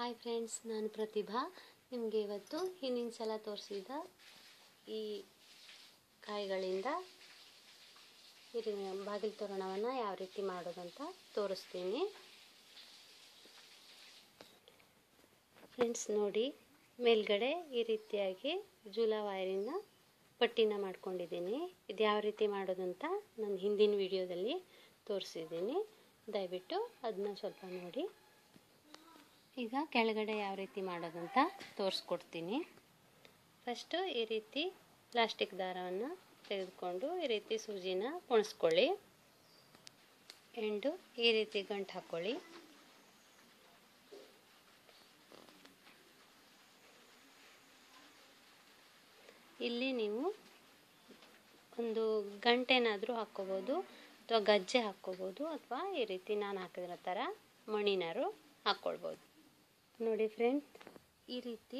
hi friends ನಾನು ಪ್ರತಿಭಾ ನಿಮಗೆ ಇವತ್ತು ಹಿಂದಿನ ಸಲ ತೋರಿಸಿದ ಈ ಕಾಯಿಗಳಿಂದ ಇರಿ ಬಾಗಿಲು ತೋರಣವನ್ನು ಯಾವ ರೀತಿ ಮಾಡೋದಂತ ತೋರಿಸ್ತೀನಿ ಫ್ರೆಂಡ್ಸ್ ನೋಡಿ ಮೇಲ್ಗಡೆ ಈ ರೀತಿಯಾಗಿ ಜೂಲ ವೈರಿನ ಪಟ್ಟಿನ ಮಾಡ್ಕೊಂಡಿದ್ದೀನಿ ಇದು ಯಾವ ರೀತಿ ಮಾಡೋದಂತ ನಾನು ಹಿಂದಿನ ವಿಡಿಯೋದಲ್ಲಿ ತೋರಿಸಿದ್ದೀನಿ ದಯವಿಟ್ಟು ಅದನ್ನ ಸ್ವಲ್ಪ ನೋಡಿ ಈಗ ಕೆಳಗಡೆ ಯಾವ ರೀತಿ ಮಾಡೋದಂತ ತೋರಿಸ್ಕೊಡ್ತೀನಿ ಫಸ್ಟು ಈ ರೀತಿ ಪ್ಲಾಸ್ಟಿಕ್ ದಾರವನ್ನು ತೆಗೆದುಕೊಂಡು ಈ ರೀತಿ ಸೂಜಿನ ಒಣಸ್ಕೊಳ್ಳಿ ಎಂಡು ಈ ರೀತಿ ಗಂಟು ಹಾಕ್ಕೊಳ್ಳಿ ಇಲ್ಲಿ ನೀವು ಒಂದು ಗಂಟೆನಾದರೂ ಹಾಕ್ಕೋಬೋದು ಅಥವಾ ಗಜ್ಜೆ ಹಾಕ್ಕೋಬೋದು ಅಥವಾ ಈ ರೀತಿ ನಾನು ಹಾಕಿದ್ರ ಥರ ಮಣಿನಾರು ಹಾಕ್ಕೊಳ್ಬೋದು ನೋಡಿ ಫ್ರೆಂಡ್ ಈ ರೀತಿ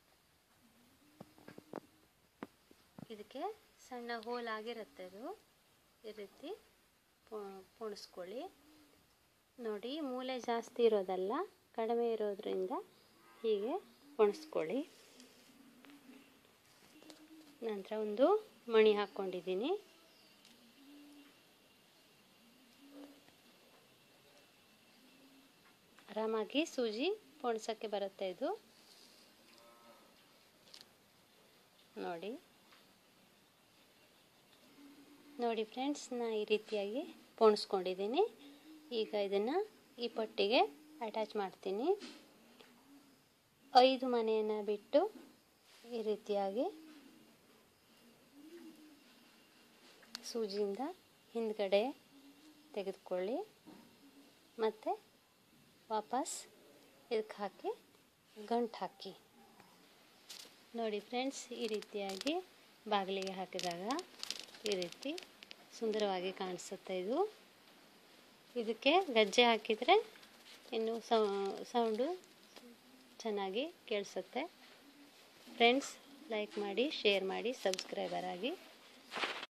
ಇದಕ್ಕೆ ಸಣ್ಣ ಹೋಲ್ ಆಗಿರುತ್ತೆ ಅದು ಈ ರೀತಿ ಪೋಣಿಸ್ಕೊಳ್ಳಿ ನೋಡಿ ಮೂಲೆ ಜಾಸ್ತಿ ಇರೋದಲ್ಲ ಕಡಿಮೆ ಇರೋದ್ರಿಂದ ಹೀಗೆ ಪೊಣಿಸ್ಕೊಳ್ಳಿ ನಂತರ ಒಂದು ಮಣಿ ಹಾಕ್ಕೊಂಡಿದ್ದೀನಿ ಆರಾಮಾಗಿ ಸೂಜಿ ಪೊಣ್ಸೋಕ್ಕೆ ಬರುತ್ತೆ ಇದು ನೋಡಿ ನೋಡಿ ಫ್ರೆಂಡ್ಸ್ ನಾ ಈ ರೀತಿಯಾಗಿ ಪೊಣಿಸ್ಕೊಂಡಿದ್ದೀನಿ ಈಗ ಇದನ್ನು ಈ ಪಟ್ಟಿಗೆ ಅಟ್ಯಾಚ್ ಮಾಡ್ತೀನಿ ಐದು ಮನೆಯನ್ನು ಬಿಟ್ಟು ಈ ರೀತಿಯಾಗಿ ಸೂಜಿಯಿಂದ ಹಿಂದ್ಗಡೆ ತೆಗೆದುಕೊಳ್ಳಿ ಮತ್ತು ವಾಪಸ್ ಇದಕ್ಕೆ ಹಾಕಿ ಗಂಟು ಹಾಕಿ ನೋಡಿ ಫ್ರೆಂಡ್ಸ್ ಈ ರೀತಿಯಾಗಿ ಬಾಗಿಲಿಗೆ ಹಾಕಿದಾಗ ಈ ರೀತಿ ಸುಂದರವಾಗಿ ಕಾಣಿಸುತ್ತೆ ಇದು ಇದಕ್ಕೆ ಗಜ್ಜೆ ಹಾಕಿದರೆ ಇನ್ನು ಸೌಂಡು ಚೆನ್ನಾಗಿ ಕೇಳಿಸುತ್ತೆ ಫ್ರೆಂಡ್ಸ್ ಲೈಕ್ ಮಾಡಿ ಶೇರ್ ಮಾಡಿ ಸಬ್ಸ್ಕ್ರೈಬರ್ ಆಗಿ